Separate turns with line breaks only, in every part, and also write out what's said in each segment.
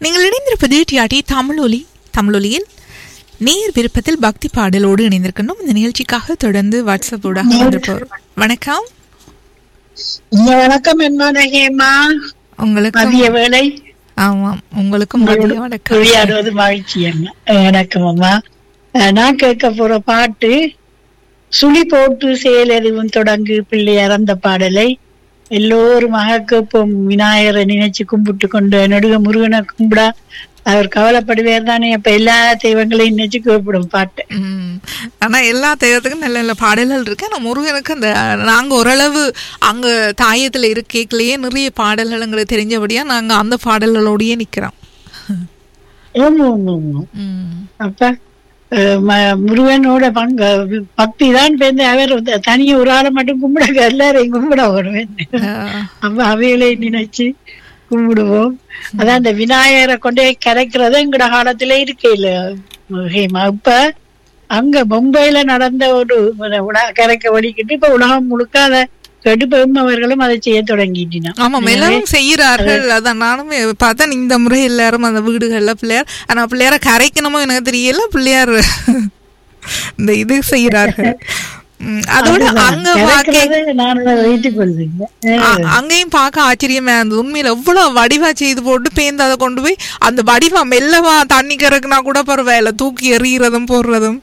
நீங்கள் இணைந்திருப்பது டிஆர்டி தமிழொலி தமிழொலியில் நேர் விருப்பத்தில் பக்தி பாடலோடு இணைந்திருக்கணும் இந்த நிகழ்ச்சிக்காக தொடர்ந்து வாட்ஸ்அப்போட வந்திருப்போர் வணக்கம்
இந்த வணக்கம் என்பன ஹேமா
உங்களுக்கும்
மதிய வேளை
ஆமாம் உங்களுக்கும் மதிய வணக்கம்
உரையாடுவது மகிழ்ச்சி என்ன வணக்கம் அம்மா அஹ், நான் கேட்க போற பாட்டு சுழி போட்டு செயலறிவும் தொடங்கு பிள்ளையார் அந்த பாடலை எல்லோருமாக கேட்போம் விநாயகரை நினைச்சு கும்பிட்டு கொண்டு நடுக முருகனை கும்பிடா அவர் கவலைப்படுவார் தானே அப்ப எல்லா தெய்வங்களையும் நினைச்சு கூப்பிடும் பாட்டு
ம். ஆனா எல்லா தெய்வத்துக்கும் நல்ல நல்ல பாடல்கள் இருக்கு ஆனா முருகனுக்கு அந்த நாங்க ஓரளவு அங்க தாயத்துல இருக்கேக்கலையே நிறைய பாடல்கள் எங்களுக்கு தெரிஞ்சபடியா நாங்க அந்த பாடல்களோடயே நிக்கிறோம்
ஆமா ஆமா ஆமா
ம்.
அப்ப அஹ், ம- முருகனோட பங்கு பக்தி தான் பேருந்து அவர் தனிய ஒரு ஆளை மட்டும் கும்பிட எல்லாரையும் கும்பிட வருவேன்
ஆஹ்.
அப்ப அவைகளை நினைச்சு கும்பிடுவோம் அதான் அந்த விநாயகரை கொண்டே கரைக்கிறது எங்கட காலத்திலே இருக்கே இல்ல ஹேமா இப்ப அங்க மும்பையில நடந்த ஒரு உண- கரைக்க வடிக்கிட்டு இப்ப உலகம் முழுக்க அதை கடுப்பெரும் அவர்களும் அதை செய்ய தொடங்கிட்டினா
ஆமாம் எல்லாரும் செய்யறார்கள் அதான் நானும் பார்த்தேன் இந்த முறை எல்லாரும் அந்த வீடுகள்ல பிள்ளையார் ஆனா பிள்ளையார கரைக்கணுமோ எனக்கு தெரியல பிள்ளையார் இந்த இது செய்யறார்கள் ம், அதோட அங்க பாக்க
கரைக்கிறது நான் அதை வைத்துக் கொள்வேன்
அ- அங்கேயும் பார்க்க ஆச்சரியமா இருந்தது உண்மையில எவ்வளவு வடிவா செய்து போட்டு பேந்து அதை கொண்டு போய் அந்த வடிவா மெல்லவா தண்ணி கறக்குனா கூட பரவாயில்ல தூக்கி எறிகிறதும் போடுறதும்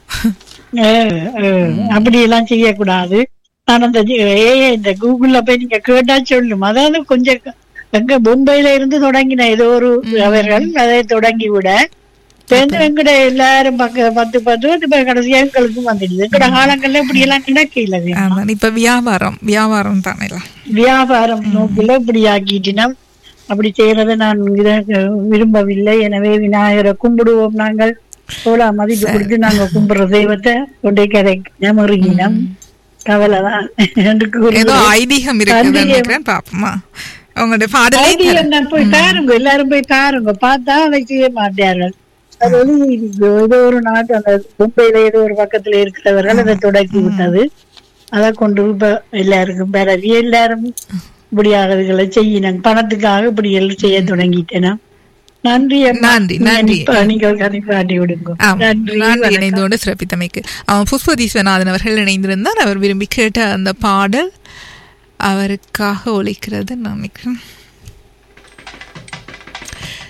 அஹ், அஹ், அப்படி எல்லாம் செய்யக்கூடாது நான் அந்த ஏ இந்த கூகுள்ல போய் நீங்க கேட்டா சொல்லும் அதாவது கொஞ்சம் க- எங்க மும்பையில இருந்து தொடங்கின ஏதோ ஒரு அவர்கள் அதை தொடங்கி விட சேர்ந்து எங்கட எல்லாரும் பக்க பத்து பத்து இப்ப கடைசியா எங்களுக்கும் வந்துடுது எங்கட காலங்கள்ல இப்படி எல்லாம் நடக்கல
அதான் இப்ப வியாபாரம் வியாபாரம் தானே எல்லாம்
வியாபாரம் நோக்கில இப்படி ஆக்கிட்டினா அப்படி செய்யறதை நான் இத விரும்பவில்லை எனவே விநாயகரை கும்பிடுவோம் நாங்கள் சோழா மதிப்பு கொடுத்து நாங்க கும்பிடுற தெய்வத்தை கொண்டே கரைக்க முருகினம் கவலைதான் என்று
ஏதோ
கூறுகிறேன்.
ஐதீகம் இருக்குதுன்னு நினைக்கிறேன் பாப்போமா உங்களுடைய பாடலே
ஐடியம் தான் போய் பாருங்க எல்லாரும் போய் பாருங்க பார்த்தா அதை செய்ய மாட்டார்கள் அது வந்து ஏதோ ஒரு நாட்டு அந்த மும்பையில ஏதோ ஒரு பக்கத்துல இருக்கிறவர்கள் அதை தொடக்கி விட்டது அதை கொண்டு இப்ப எல்லாருக்கும் பரவி எல்லாரும் இப்படியாகதுகளை செய்யினாங்க பணத்துக்காக இப்படி எல்லாம் செய்ய தொடங்கிட்டேனா நன்றி அம்மா.
நன்றி,
நீங்க
நன்றி.
நிப்ப- நீங்கள் கணிப்பாட்டி விடுங்க
ஆம்,
நன்றி
நன்றி
வணக்கம்.
இணைந்தோடு சிறப்பித்தமைக்கு அவன் புஷ்பதி விஸ்வநாதன் அவர்கள் இணைந்திருந்தார் அவர் விரும்பி கேட்ட அந்த பாடல் அவருக்காக ஒலிக்கிறது நான் நினைக்கிறேன்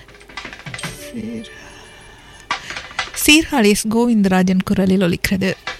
சீர்- சீர்காழி எஸ் கோவிந்தராஜன் குரலில் ஒலிக்கிறது